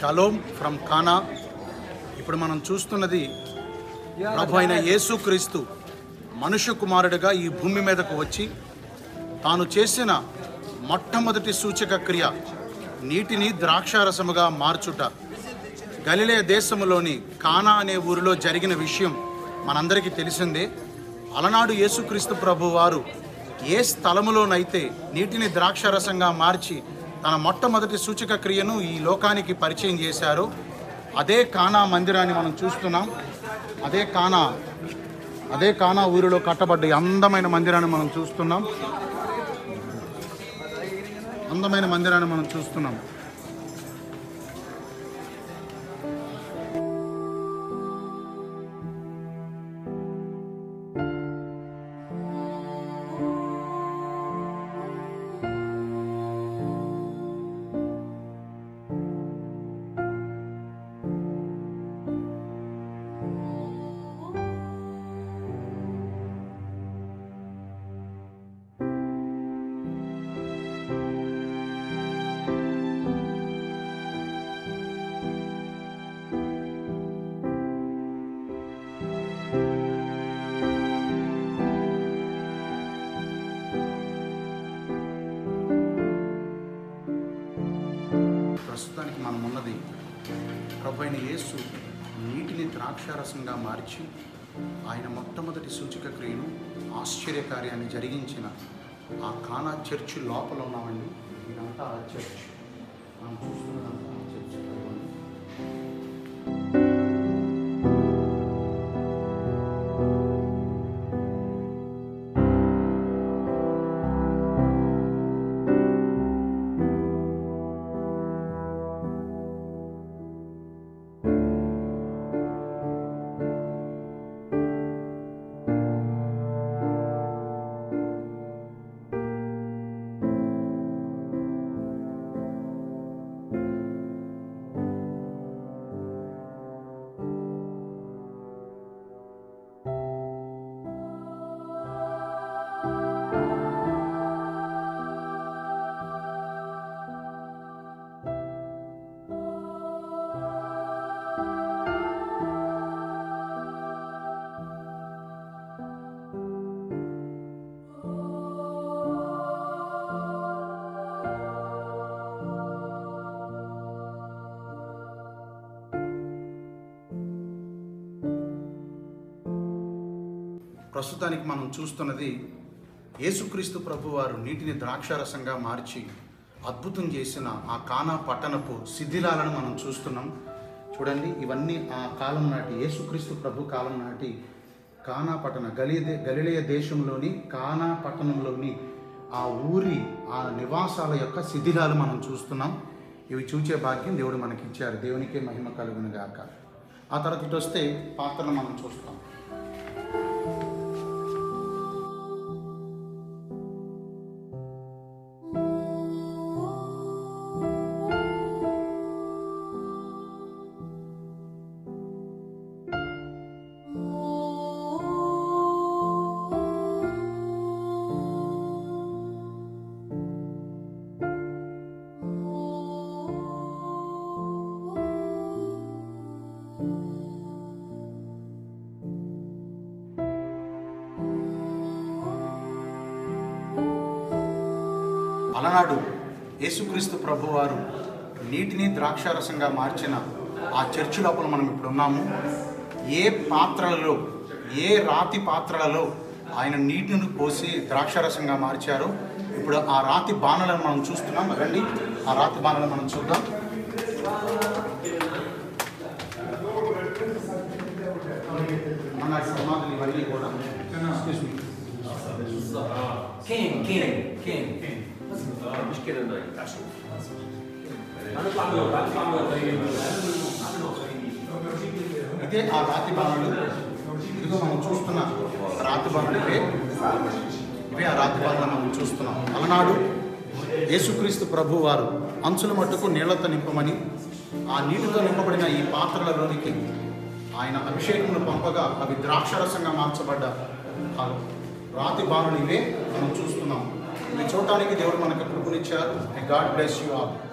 Shalom from కానా ఇప్పుడు మనం చూస్తున్నది ప్రభు అయిన యేసుక్రీస్తు మనుష్య కుమారుడిగా ఈ భూమి మీదకు వచ్చి తాను చేసిన మొట్టమొదటి సూచక క్రియ నీటిని ద్రాక్షారసముగా మార్చుట గలిలే దేశములోని కానా అనే ఊరిలో జరిగిన విషయం మనందరికీ తెలిసిందే అలనాడు యేసుక్రీస్తు ప్రభు వారు ఏ స్థలములోనైతే నీటిని ద్రాక్షారసంగా మార్చి తన మొట్టమొదటి సూచక క్రియను ఈ లోకానికి పరిచయం చేశారో అదే కానా మందిరాన్ని మనం చూస్తున్నాం అదే కానా అదే కానా ఊరిలో కట్టబడ్డ ఈ అందమైన మందిరాన్ని మనం చూస్తున్నాం అందమైన మందిరాన్ని మనం చూస్తున్నాం ప్రస్తుతానికి మనం ఉన్నది ప్రభు అయిన యేసు నీటిని ద్రాక్షారసంగా మార్చి ఆయన మొట్టమొదటి సూచక క్రియను ఆశ్చర్యకార్యాన్ని జరిగించిన ఆ కానా చర్చ్ లోపల ఉన్నామండి ఇదంతా ఆ చర్చ్ మనం చూస్తున్నదంతా ఆ చర్చ్ ప్రస్తుతానికి మనం చూస్తున్నది యేసుక్రీస్తు ప్రభు వారు నీటిని ద్రాక్షారసంగా మార్చి అద్భుతం చేసిన ఆ కానా పట్టణపు శిథిలాలను మనం చూస్తున్నాం చూడండి ఇవన్నీ ఆ కాలం నాటి యేసుక్రీస్తు ప్రభు కాలం నాటి కానా పట్టణ గలి గలిలయ దేశంలోని కానా పట్టణంలోని ఆ ఊరి ఆ నివాసాల యొక్క శిథిలాలు మనం చూస్తున్నాం ఇవి చూచే భాగ్యం దేవుడు మనకి ఇచ్చారు దేవునికే మహిమ కలుగును గాక ఆ తర్వాత ఇటు వస్తే పాత్రలు మనం చూస్తాం అలనాడు యేసుక్రీస్తు ప్రభువారు నీటిని ద్రాక్షారసంగా మార్చిన ఆ చర్చి లోపల మనం ఇప్పుడు ఉన్నాము ఏ పాత్రలలో ఏ రాతి పాత్రలలో ఆయన నీటిని పోసి ద్రాక్షారసంగా మార్చారో ఇప్పుడు ఆ రాతి బాణలను మనం చూస్తున్నాం రండి ఆ రాతి బాణలను మనం చూద్దాం అన్నాడు సమాధులు ఇవన్నీ కూడా Excuse me. King, king, king. Michigan daí. ఇదే ఆ రాతి బాణాలు ఇదిగో మనం చూస్తున్న రాతి బాణాలు ఇవే ఇవే ఆ రాతి బాణాలు మనం చూస్తున్నాం అలనాడు యేసుక్రీస్తు ప్రభు వారు అంచుల మట్టుకు నీళ్లతో నింపమని ఆ నీటితో నింపబడిన ఈ పాత్రలలోనికి ఆయన అభిషేకమును పంపగా అవి ద్రాక్షరసంగా మార్చబడ్డ ఆ రాతి బాణులు ఇవే మనం చూస్తున్నాం ఇవి చూడటానికి దేవుడు మనకు కృపనిచ్చారు గాడ్ బ్లెస్ యూ ఆల్